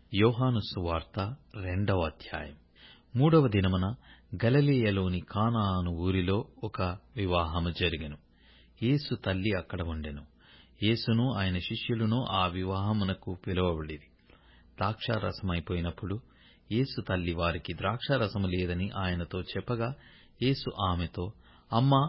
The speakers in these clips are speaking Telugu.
యోహాను సువార్త రెండవ అధ్యాయం మూడవ దినమున గలిలయలోని కానా అను ఊరిలో ఒక వివాహము జరిగెను యేసు తల్లి అక్కడ ఉండెను యేసును ఆయన శిష్యులను ఆ వివాహమునకు పిలువబడిరి ద్రాక్షారసమైపోయినప్పుడు యేసు తల్లి వారికి ద్రాక్షారసము లేదని ఆయనతో చెప్పగా యేసు ఆమెతో అమ్మా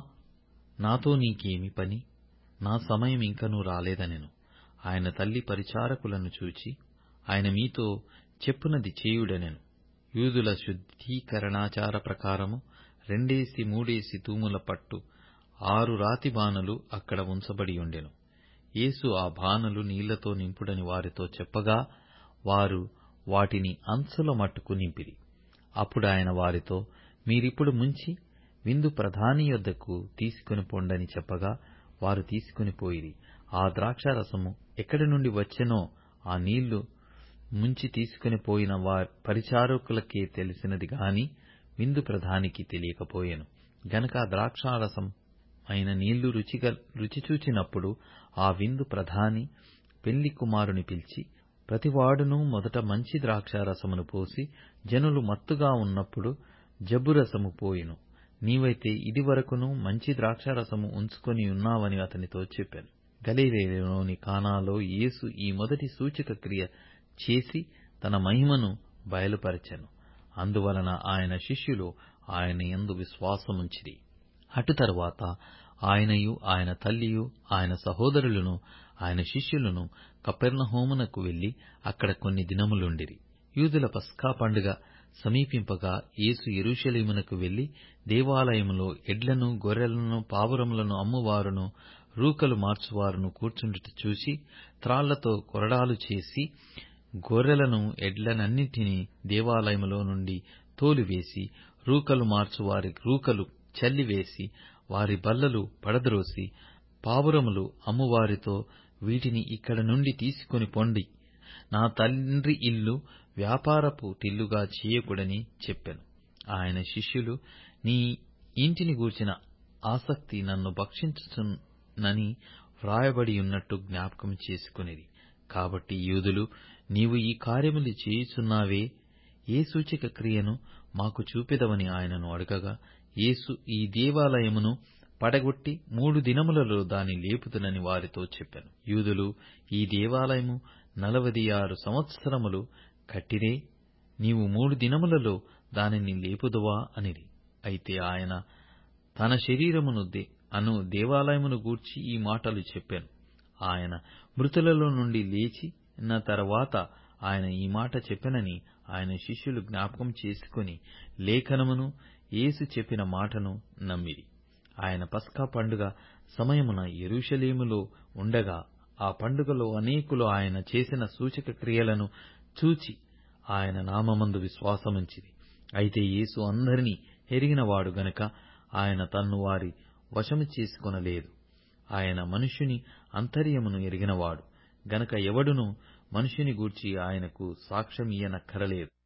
నాతో నీకేమి పని నా సమయం ఇంకనూ రాలేదనెను ఆయన తల్లి పరిచారకులను చూచి ఆయన మీతో చెప్పునది చేయుడనెను యూదుల శుద్ధీకరణాచార ప్రకారము రెండేసి మూడేసి తూముల పట్టు ఆరు రాతి బానలు అక్కడ ఉంచబడి ఉండెను యేసు ఆ బానలు నీళ్లతో నింపుడని వారితో చెప్పగా వారు వాటిని అంచుల మట్టుకు నింపిరి అప్పుడాయన వారితో మీరిప్పుడు ముంచి విందు ప్రధాని యొద్దకు తీసుకొని పొండని చెప్పగా వారు తీసుకొని పోయిరి ఆ ద్రాక్షారసము ఎక్కడి నుండి వచ్చెనో ఆ నీళ్లు ముంచి తీసుకొని పోయిన పరిచారకులకే తెలిసినది గాని విందు ప్రధానికి తెలియకపోయెను గనక ఆ ద్రాక్షారసం అయిన నీళ్లు రుచి చూచినప్పుడు ఆ విందు ప్రధాని పెళ్లి కుమారుని పిలిచి ప్రతివాడునూ మొదట మంచి ద్రాక్షారసమును పోసి జనులు మత్తుగా ఉన్నప్పుడు జబ్బురసము పోయెను నీవైతే ఇదివరకును మంచి ద్రాక్షారసము ఉంచుకొని ఉన్నావని అతనితో చెప్పాను గలిలయలోని కానాలో యేసు ఈ మొదటి సూచక క్రియ చేసి తన మహిమను బయలుపరచెను అందువలన ఆయన శిష్యులు ఆయన యందు విశ్వాసముంచిరి అటు తరువాత ఆయనయు ఆయన తల్లియు ఆయన సహోదరులను ఆయన శిష్యులను కపెర్నహూమునకు వెళ్లి అక్కడ కొన్ని దినములుండిరి యూదుల పస్కా పండుగ సమీపింపగా యేసు యెరూషలేమునకు వెళ్లి దేవాలయములో ఎడ్లను గొర్రెలను పావురములను అమ్మువారును రూకలు మార్చువారును కూర్చుండుట చూసి త్రాళ్లతో కొరడాలు చేసి గొర్రెలను ఎడ్లనన్నిటినీ దేవాలయములో నుండి తోలివేసి రూకలు మార్చువారి రూకలు చల్లివేసి వారి బల్లలు పడద్రోసి పావురములు అమ్మువారితో వీటిని ఇక్కడ నుండి తీసుకొని పొండి నా తండ్రి ఇల్లు వ్యాపారపు టిల్లుగా చేయకూడని చెప్పెను ఆయన శిష్యులు నీ ఇంటిని గూర్చిన ఆసక్తి నన్ను భక్షించుచున్నని వ్రాయబడియున్నట్టు జ్ఞాపకం చేసుకొనిరి కాబట్టి యూదులు నీవు ఈ కార్యములు చేయుచున్నావే ఏ సూచక క్రియను మాకు చూపెదవని ఆయనను అడగగా యేసు ఈ దేవాలయమును పడగొట్టి మూడు దినములలో దాని లేపుదునని వారితో చెప్పాను యూదులు ఈ దేవాలయము నలవది ఆరు సంవత్సరములు కట్టిరే నీవు మూడు దినములలో దానిని లేపుదువా అనిరి అయితే ఆయన తన శరీరమును అను దేవాలయమును గూర్చి ఈ మాటలు చెప్పాను ఆయన మృతులలో నుండి లేచిన తరువాత ఆయన ఈ మాట చెప్పెనని ఆయన శిష్యులు జ్ఞాపకం చేసుకుని లేఖనమును యేసు చెప్పిన మాటను నమ్మిరి ఆయన పస్కా పండుగ సమయమున యెరూషలేములో ఉండగా ఆ పండుగలో అనేకులు ఆయన చేసిన సూచక క్రియలను చూచి ఆయన నామమందు విశ్వాసముంచిరి అయితే యేసు అందరినీ ఎరిగినవాడు గనుక ఆయన తన్ను వారి వశము చేసుకొనలేదు ఆయన మనుష్యుని అంతర్యమును ఎరిగినవాడు గనక ఎవడునూ మనుష్యుని గూర్చి ఆయనకు సాక్ష్యమియ్యనక్కరలేదు